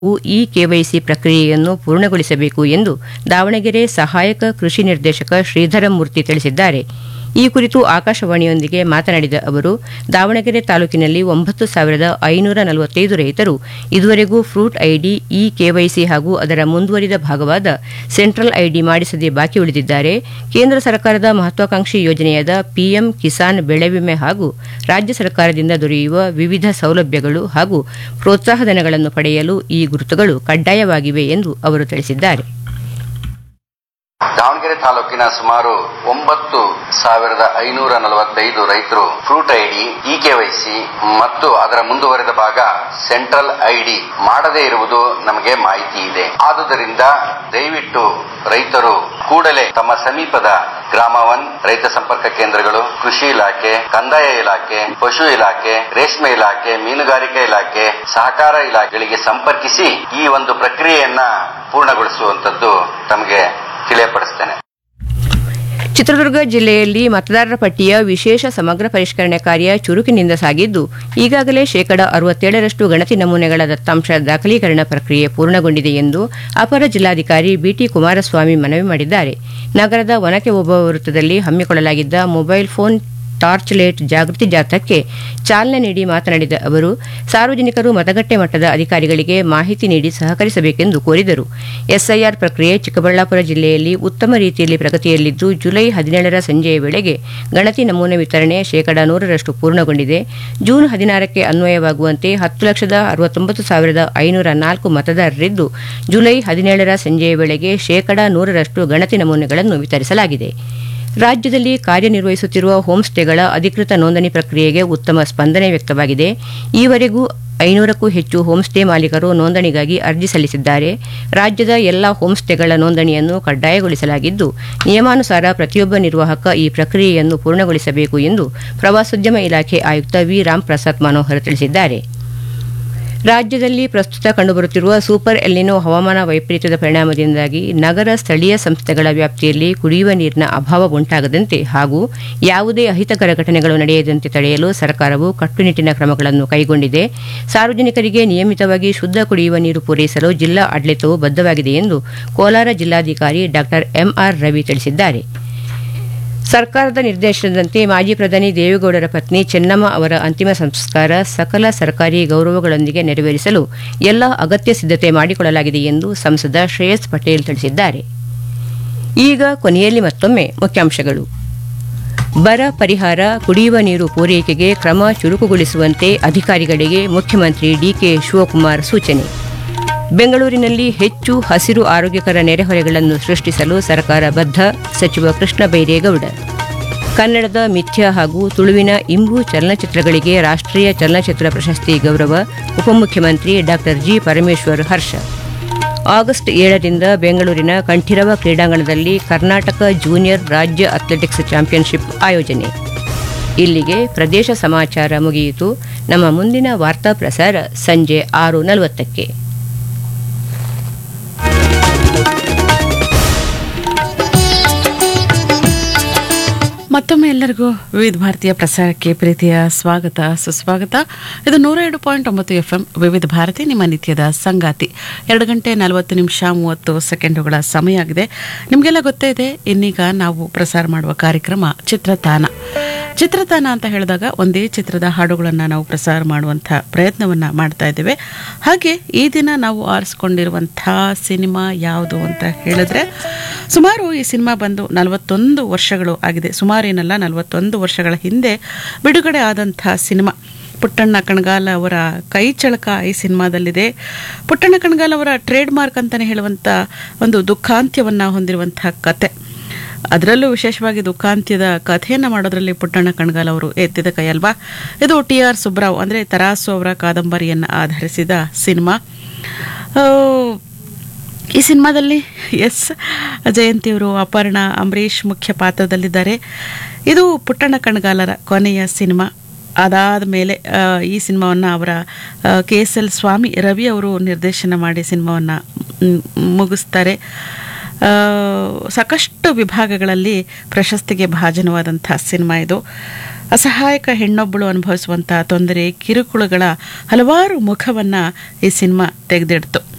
E KYC ಪ್ರಕ್ರಿಯೆಯನ್ನು ಪೂರ್ಣಗೊಳಿಸಬೇಕು ಎಂದು ದಾವಣಗೆರೆ ಸಹಾಯಕ ಕೃಷಿ ನಿರ್ದೇಶಕ ಶ್ರೀಧರಮೂರ್ತಿ ತಿಳಿಸಿದ್ದಾರೆ ಈ ಕುರಿತು ಆಕಾಶವಾಣಿಯೊಂದಿಗೆ ಮಾತನಾಡಿದ ಅವರು ದಾವಣಗೆರೆ ತಾಲೂಕಿನಲ್ಲಿ ಒಂಬತ್ತು ಸಾವಿರದ ಐನೂರ ನಲವತ್ತೈದು ರೈತರು ಇದುವರೆಗೂ ಫ್ರೂಟ್ ಐಡಿ ಇ ಕೆವೈಸಿ ಹಾಗೂ ಅದರ ಮುಂದುವರಿದ ಭಾಗವಾದ ಸೆಂಟ್ರಲ್ ಐಡಿ ಮಾಡಿಸದೆ ಬಾಕಿ ಉಳಿದಿದ್ದಾರೆ ಕೇಂದ್ರ ಸರ್ಕಾರದ ಮಹತ್ವಾಕಾಂಕ್ಷಿ ಯೋಜನೆಯಾದ ಪಿಎಂ ಕಿಸಾನ್ ಬೆಳೆ ವಿಮೆ ಹಾಗೂ ರಾಜ್ಯ ಸರ್ಕಾರದಿಂದ ದೊರೆಯುವ ವಿವಿಧ ಸೌಲಭ್ಯಗಳು ಹಾಗೂ ಪ್ರೋತ್ಸಾಹಧನಗಳನ್ನು ಪಡೆಯಲು ಈ ಗುರುತುಗಳು ಕಡ್ಡಾಯವಾಗಿವೆ ಎಂದು ಅವರು ತಿಳಿಸಿದ್ದಾರೆ ದಾವಣಗೆರೆ ತಾಲೂಕಿನ ಸುಮಾರು ಒಂಬತ್ತು ಸಾವಿರದ ಐನೂರ ನಲವತ್ತೈದು ರೈತರು ಫ್ರೂಟ್ ಐಡಿ ಇ ಕೆವೈಸಿ ಮತ್ತು ಅದರ ಮುಂದುವರೆದ ಭಾಗ ಸೆಂಟ್ರಲ್ ಐಡಿ ಮಾಡದೇ ಇರುವುದು ನಮಗೆ ಮಾಹಿತಿ ಇದೆ ಆದುದರಿಂದ ದಯವಿಟ್ಟು ರೈತರು ಕೂಡಲೇ ತಮ್ಮ ಸಮೀಪದ ಗ್ರಾಮ ಒನ್ ರೈತ ಸಂಪರ್ಕ ಕೇಂದ್ರಗಳು ಕೃಷಿ ಇಲಾಖೆ ಕಂದಾಯ ಇಲಾಖೆ ಪಶು ಇಲಾಖೆ ರೇಷ್ಮೆ ಇಲಾಖೆ ಮೀನುಗಾರಿಕೆ ಇಲಾಖೆ ಸಹಕಾರ ಇಲಾಖೆಗಳಿಗೆ ಸಂಪರ್ಕಿಸಿ ಈ ಒಂದು ಪ್ರಕ್ರಿಯೆಯನ್ನ ಪೂರ್ಣಗೊಳಿಸುವಂತದ್ದು ತಮಗೆ ತಿಳಿಯಪಡಿಸ್ತೇನೆ ಚಿತ್ರದುರ್ಗ ಜಿಲ್ಲೆಯಲ್ಲಿ ಮತದಾರರ ಪಟ್ಟಿಯ ವಿಶೇಷ ಸಮಗ್ರ ಪರಿಷ್ಕರಣೆ ಕಾರ್ಯ ಚುರುಕಿನಿಂದ ಸಾಗಿದ್ದು ಈಗಾಗಲೇ ಶೇಕಡ ಅರವತ್ತೇಳರಷ್ಟು ಗಣತಿ ನಮೂನೆಗಳ ದತ್ತಾಂಶ ದಾಖಲೀಕರಣ ಪ್ರಕ್ರಿಯೆ ಪೂರ್ಣಗೊಂಡಿದೆ ಎಂದು ಅಪರ ಜಿಲ್ಲಾಧಿಕಾರಿ ಬಿಟಿ ಕುಮಾರಸ್ವಾಮಿ ಮನವಿ ಮಾಡಿದ್ದಾರೆ ನಗರದ ಒನಕೆ ಓಬವ್ವ ವೃತ್ತದಲ್ಲಿ ಹಮ್ಮಿಕೊಳ್ಳಲಾಗಿದ್ದ ಮೊಬೈಲ್ ಫೋನ್ ಟಾರ್ಚ್ ಲೈಟ್ ಜಾಗೃತಿ ಜಾಥಾಕ್ಕೆ ಚಾಲನೆ ನೀಡಿ ಮಾತನಾಡಿದ ಅವರು ಸಾರ್ವಜನಿಕರು ಮತಗಟ್ಟೆ ಮಟ್ಟದ ಅಧಿಕಾರಿಗಳಿಗೆ ಮಾಹಿತಿ ನೀಡಿ ಸಹಕರಿಸಬೇಕೆಂದು ಕೋರಿದರು ಎಸ್ಐಆರ್ ಪ್ರಕ್ರಿಯೆ ಚಿಕ್ಕಬಳ್ಳಾಪುರ ಜಿಲ್ಲೆಯಲ್ಲಿ ಉತ್ತಮ ರೀತಿಯಲ್ಲಿ ಪ್ರಗತಿಯಲ್ಲಿದ್ದು ಜುಲೈ ಹದಿನೇಳರ ಸಂಜೆಯ ವೇಳೆಗೆ ಗಣತಿ ನಮೂನೆ ವಿತರಣೆ ಶೇಕಡ ನೂರರಷ್ಟು ಪೂರ್ಣಗೊಂಡಿದೆ ಜೂನ್ ಹದಿನಾರಕ್ಕೆ ಅನ್ವಯವಾಗುವಂತೆ ಹತ್ತು ಲಕ್ಷದ ಅರವತ್ತೊಂಬತ್ತು ಸಾವಿರದ ಐನೂರ ನಾಲ್ಕು ಮತದಾರರಿದ್ದು ಜುಲೈ ಹದಿನೇಳರ ಸಂಜೆಯ ವೇಳೆಗೆ ಶೇಕಡ ನೂರರಷ್ಟು ಗಣತಿ ನಮೂನೆಗಳನ್ನು ವಿತರಿಸಲಾಗಿದೆ ರಾಜ್ಯದಲ್ಲಿ ಕಾರ್ಯನಿರ್ವಹಿಸುತ್ತಿರುವ ಹೋಮ್ ಸ್ಟೇಗಳ ಅಧಿಕೃತ ನೋಂದಣಿ ಪ್ರಕ್ರಿಯೆಗೆ ಉತ್ತಮ ಸ್ಪಂದನೆ ವ್ಯಕ್ತವಾಗಿದೆ ಈವರೆಗೂ ಐನೂರಕ್ಕೂ ಹೆಚ್ಚು ಹೋಮ್ ಸ್ಟೇ ಮಾಲೀಕರು ನೋಂದಣಿಗಾಗಿ ಅರ್ಜಿ ಸಲ್ಲಿಸಿದ್ದಾರೆ ರಾಜ್ಯದ ಎಲ್ಲ ಹೋಮ್ ಸ್ಟೇಗಳ ನೋಂದಣಿಯನ್ನು ಕಡ್ಡಾಯಗೊಳಿಸಲಾಗಿದ್ದು ನಿಯಮಾನುಸಾರ ಪ್ರತಿಯೊಬ್ಬ ನಿರ್ವಾಹಕ ಈ ಪ್ರಕ್ರಿಯೆಯನ್ನು ಪೂರ್ಣಗೊಳಿಸಬೇಕು ಎಂದು ಪ್ರವಾಸೋದ್ಯಮ ಇಲಾಖೆ ಆಯುಕ್ತ ವಿ ರಾಮ್ ಪ್ರಸಾದ್ ಮನೋಹರ್ ತಿಳಿಸಿದ್ದಾರೆ ರಾಜ್ಯದಲ್ಲಿ ಪ್ರಸ್ತುತ ಕಂಡುಬರುತ್ತಿರುವ ಸೂಪರ್ ಎಲ್ಲಿನೋ ಹವಾಮಾನ ವೈಪರೀತ್ಯದ ಪರಿಣಾಮದಿಂದಾಗಿ ನಗರ ಸ್ಥಳೀಯ ಸಂಸ್ಥೆಗಳ ವ್ಯಾಪ್ತಿಯಲ್ಲಿ ಕುಡಿಯುವ ನೀರಿನ ಅಭಾವ ಉಂಟಾಗದಂತೆ ಹಾಗೂ ಯಾವುದೇ ಅಹಿತಕರ ಘಟನೆಗಳು ನಡೆಯದಂತೆ ತಡೆಯಲು ಸರ್ಕಾರವು ಕಟ್ಟುನಿಟ್ಟಿನ ಕ್ರಮಗಳನ್ನು ಕೈಗೊಂಡಿದೆ ಸಾರ್ವಜನಿಕರಿಗೆ ನಿಯಮಿತವಾಗಿ ಶುದ್ಧ ಕುಡಿಯುವ ನೀರು ಪೂರೈಸಲು ಜಿಲ್ಲಾ ಆಡಳಿತವು ಬದ್ಧವಾಗಿದೆ ಎಂದು ಕೋಲಾರ ಜಿಲ್ಲಾಧಿಕಾರಿ ಡಾ ಎಂಆರ್ ರವಿ ತಿಳಿಸಿದ್ದಾರೆ ಸರ್ಕಾರದ ನಿರ್ದೇಶನದಂತೆ ಮಾಜಿ ಪ್ರಧಾನಿ ದೇವೇಗೌಡರ ಪತ್ನಿ ಚೆನ್ನಮ್ಮ ಅವರ ಅಂತಿಮ ಸಂಸ್ಕಾರ ಸಕಲ ಸರ್ಕಾರಿ ಗೌರವಗಳೊಂದಿಗೆ ನೆರವೇರಿಸಲು ಎಲ್ಲ ಅಗತ್ಯ ಸಿದ್ಧತೆ ಮಾಡಿಕೊಳ್ಳಲಾಗಿದೆ ಎಂದು ಸಂಸದ ಶ್ರೇಯಸ್ ಪಟೇಲ್ ತಿಳಿಸಿದ್ದಾರೆ ಈಗ ಕೊನೆಯಲ್ಲಿ ಮತ್ತೊಮ್ಮೆ ಮುಖ್ಯಾಂಶಗಳು ಬರ ಪರಿಹಾರ ಕುಡಿಯುವ ನೀರು ಪೂರೈಕೆಗೆ ಕ್ರಮ ಚುರುಕುಗೊಳಿಸುವಂತೆ ಅಧಿಕಾರಿಗಳಿಗೆ ಮುಖ್ಯಮಂತ್ರಿ ಡಿಕೆ ಶಿವಕುಮಾರ್ ಸೂಚನೆ ಬೆಂಗಳೂರಿನಲ್ಲಿ ಹೆಚ್ಚು ಹಸಿರು ಆರೋಗ್ಯಕರ ನೆರೆಹೊರೆಗಳನ್ನು ಸೃಷ್ಟಿಸಲು ಸರ್ಕಾರ ಬದ್ಧ ಸಚಿವ ಕೃಷ್ಣ ಬೈರೇಗೌಡ ಕನ್ನಡದ ಮಿಥ್ಯ ಹಾಗೂ ತುಳುವಿನ ಇಂಬು ಚಲನಚಿತ್ರಗಳಿಗೆ ರಾಷ್ಟ್ರೀಯ ಚಲನಚಿತ್ರ ಪ್ರಶಸ್ತಿ ಗೌರವ ಉಪಮುಖ್ಯಮಂತ್ರಿ ಡಾ ಜಿ ಪರಮೇಶ್ವರ್ ಹರ್ಷ ಆಗಸ್ಟ್ ಏಳರಿಂದ ಬೆಂಗಳೂರಿನ ಕಂಠೀರವ ಕ್ರೀಡಾಂಗಣದಲ್ಲಿ ಕರ್ನಾಟಕ ಜೂನಿಯರ್ ರಾಜ್ಯ ಅಥ್ಲೆಟಿಕ್ಸ್ ಚಾಂಪಿಯನ್ಶಿಪ್ ಆಯೋಜನೆ ಇಲ್ಲಿಗೆ ಪ್ರದೇಶ ಸಮಾಚಾರ ಮುಗಿಯಿತು ನಮ್ಮ ಮುಂದಿನ ವಾರ್ತಾ ಪ್ರಸಾರ ಸಂಜೆ ಆರು ನಲವತ್ತಕ್ಕೆ ಮತ್ತೊಮ್ಮೆ ಎಲ್ಲರಿಗೂ ವಿವಿಧ ಭಾರತೀಯ ಪ್ರಸಾರಕ್ಕೆ ಪ್ರೀತಿಯ ಸ್ವಾಗತ ಸುಸ್ವಾಗತ ಇದು ನೂರ ಎರಡು ಪಾಯಿಂಟ್ ಒಂಬತ್ತು ಎಫ್ ಎಂ ವಿವಿಧ ಭಾರತಿ ನಿಮ್ಮ ನಿತ್ಯದ ಸಂಗಾತಿ ಎರಡು ಗಂಟೆ ನಲವತ್ತು ನಿಮಿಷ ಮೂವತ್ತು ಸೆಕೆಂಡುಗಳ ಸಮಯ ಆಗಿದೆ ನಿಮಗೆಲ್ಲ ಗೊತ್ತೇ ಇದೆ ಇನ್ನೀಗ ನಾವು ಪ್ರಸಾರ ಮಾಡುವ ಕಾರ್ಯಕ್ರಮ ಚಿತ್ರತಾನ ಚಿತ್ರತಾನ ಅಂತ ಹೇಳಿದಾಗ ಒಂದೇ ಚಿತ್ರದ ಹಾಡುಗಳನ್ನು ನಾವು ಪ್ರಸಾರ ಮಾಡುವಂಥ ಪ್ರಯತ್ನವನ್ನು ಮಾಡ್ತಾ ಇದ್ದೇವೆ ಹಾಗೆ ಈ ದಿನ ನಾವು ಆರಿಸ್ಕೊಂಡಿರುವಂಥ ಸಿನಿಮಾ ಯಾವುದು ಅಂತ ಹೇಳಿದ್ರೆ ಸುಮಾರು ಈ ಸಿನಿಮಾ ಬಂದು ನಲವತ್ತೊಂದು ವರ್ಷಗಳು ಆಗಿದೆ ಸುಮಾರೇನಲ್ಲ ನಲವತ್ತೊಂದು ವರ್ಷಗಳ ಹಿಂದೆ ಬಿಡುಗಡೆ ಆದಂಥ ಸಿನಿಮಾ ಪುಟ್ಟಣ್ಣ ಕಣಗಾಲ ಅವರ ಕೈ ಚಳಕ ಈ ಸಿನಿಮಾದಲ್ಲಿದೆ ಪುಟ್ಟಣ್ಣ ಕಣಗಾಲ ಅವರ ಟ್ರೇಡ್ ಮಾರ್ಕ್ ಅಂತಲೇ ಹೇಳುವಂಥ ಒಂದು ದುಃಖಾಂತ್ಯವನ್ನು ಹೊಂದಿರುವಂಥ ಕತೆ ಅದರಲ್ಲೂ ವಿಶೇಷವಾಗಿ ದುಃಖಾಂತ್ಯದ ಕಥೆಯನ್ನು ಮಾಡೋದ್ರಲ್ಲಿ ಪುಟ್ಟಣ್ಣ ಕಣ್ಗಾಲ್ ಅವರು ಎತ್ತಿದ ಕೈ ಅಲ್ವಾ ಇದು ಟಿ ಆರ್ ಸುಬ್ರಾವ್ ಅಂದರೆ ತರಾಸು ಅವರ ಕಾದಂಬರಿಯನ್ನು ಆಧರಿಸಿದ ಸಿನಿಮಾ ಆ, ಈ ಸಿನಿಮಾದಲ್ಲಿ ಎಸ್ ಜಯಂತಿಯವರು ಅಪರ್ಣ ಅಂಬರೀಷ್ ಮುಖ್ಯ ಪಾತ್ರದಲ್ಲಿದ್ದಾರೆ ಇದು ಪುಟ್ಟಣ್ಣ ಕಣ್ಗಾಲರ ಕೊನೆಯ ಸಿನಿಮಾ ಅದಾದ ಮೇಲೆ ಆ, ಈ ಸಿನಿಮಾವನ್ನು ಅವರ K S L Swamy Ravi ಅವರು ನಿರ್ದೇಶನ ಮಾಡಿ ಸಿನಿಮಾವನ್ನು ಮುಗಿಸ್ತಾರೆ ಆ, ಸಾಕಷ್ಟು ವಿಭಾಗಗಳಲ್ಲಿ ಪ್ರಶಸ್ತಿಗೆ ಭಾಜನವಾದಂಥ ಸಿನಿಮಾ ಇದು ಅಸಹಾಯಕ ಹೆಣ್ಣೊಬ್ಬಳು ಅನುಭವಿಸುವಂತಹ ತೊಂದರೆ ಕಿರುಕುಳಗಳ ಹಲವಾರು ಮುಖವನ್ನ ಈ ಸಿನಿಮಾ ತೆಗೆದಿಡ್ತು